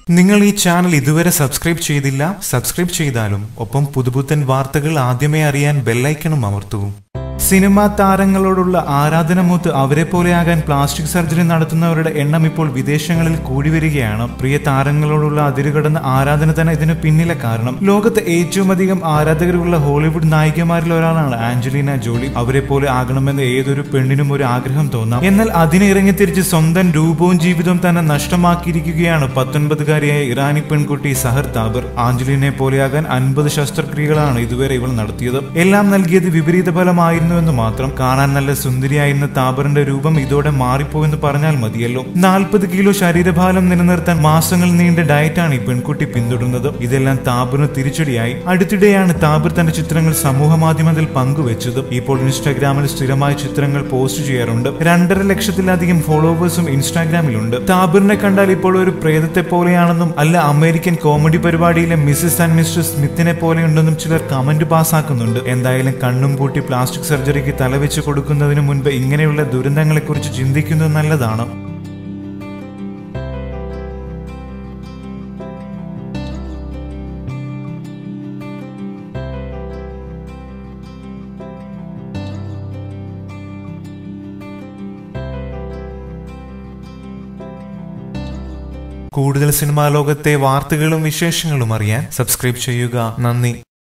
നിങ്ങൾ ഈ ചാനൽ ഇതുവരെ സബ്സ്ക്രൈബ് ചെയ്തില്ല സബ്സ്ക്രൈബ് ചെയ്താലും ഒപ്പം പുതുപുത്തൻ വാർത്തകൾ ആദ്യമേ അറിയാൻ ബെല്ലൈക്കണും അമർത്തൂ സിനിമാ താരങ്ങളോടുള്ള ആരാധന മൂത്ത് അവരെ പോലെയാകാൻ പ്ലാസ്റ്റിക് സർജറി നടത്തുന്നവരുടെ എണ്ണം ഇപ്പോൾ വിദേശങ്ങളിൽ കൂടി വരികയാണ് പ്രിയ താരങ്ങളോടുള്ള അതിരുകടന്ന ആരാധന തന്നെ ഇതിന് പിന്നിലെ കാരണം ലോകത്ത് ഏറ്റവും അധികം ആരാധകരുള്ള ഹോളിവുഡ് നായികമാരിൽ ഒരാളാണ് ആഞ്ചലീന ജോളി അവരെ പോലെ ആകണമെന്ന് ഏതൊരു പെണ്ണിനും ഒരു ആഗ്രഹം തോന്നാം എന്നാൽ അതിനെ ഇറങ്ങിത്തിരിച്ച് സ്വന്തം രൂപവും ജീവിതവും തന്നെ നഷ്ടമാക്കിയിരിക്കുകയാണ് പത്തൊൻപതുകാരിയായ ഇറാനി പെൺകുട്ടി സഹർ താബർ ആഞ്ചലിനെ പോലെയാകാൻ അൻപത് ശസ്ത്രക്രിയകളാണ് ഇതുവരെ ഇവൾ നടത്തിയത് എല്ലാം നൽകിയത് വിപരീത ഫലമായിരുന്നുവെന്ന് മാത്രം കാണാൻ നല്ല സുന്ദരിയായിരുന്ന താബറിന്റെ രൂപം ഇതോടെ മാറിപ്പോയെന്ന് പറഞ്ഞാൽ മതിയല്ലോ നാൽപ്പത് കിലോ ശരീരഭാരം നിലനിർത്താൻ മാസങ്ങൾ നീണ്ട ഡയറ്റാണ് ഈ പെൺകുട്ടി പിന്തുടരുന്നത് ഇതെല്ലാം താബറിന് തിരിച്ചടിയായി അടുത്തിടെയാണ് താബർ തന്റെ ചിത്രങ്ങൾ സമൂഹ മാധ്യമത്തിൽ പങ്കുവച്ചത് ഇപ്പോൾ ഇൻസ്റ്റാഗ്രാമിൽ സ്ഥിരമായി ചിത്രങ്ങൾ പോസ്റ്റ് ചെയ്യാറുണ്ട് രണ്ടര ലക്ഷത്തിലധികം ഫോളോവേഴ്സും ഇൻസ്റ്റാഗ്രാമിലുണ്ട് താബറിനെ കണ്ടാൽ ഇപ്പോൾ ഒരു പ്രേതത്തെ പോലെയാണെന്നും അല്ല അമേരിക്കൻ കോമഡി പരിപാടിയിലെ മിസ്സിസ് ആൻഡ് മിസ്റ്റർ സ്മിത്തിനെ പോലെയുണ്ടെന്നും ചിലർ കമന്റ് പാസ്സാക്കുന്നുണ്ട് എന്തായാലും കണ്ണും പൂട്ടി പ്ലാസ്റ്റിക് സർജറിക്ക് തലവെച്ച് കൊടുക്കുന്നതിന് മുൻപ് ഇങ്ങനെയുള്ള ദുരന്തങ്ങളെക്കുറിച്ച് ചിന്തിക്കുന്നത് നല്ലതാണ് കൂടുതൽ സിനിമാ ലോകത്തെ വാർത്തകളും വിശേഷങ്ങളും അറിയാൻ സബ്സ്ക്രൈബ് ചെയ്യുക നന്ദി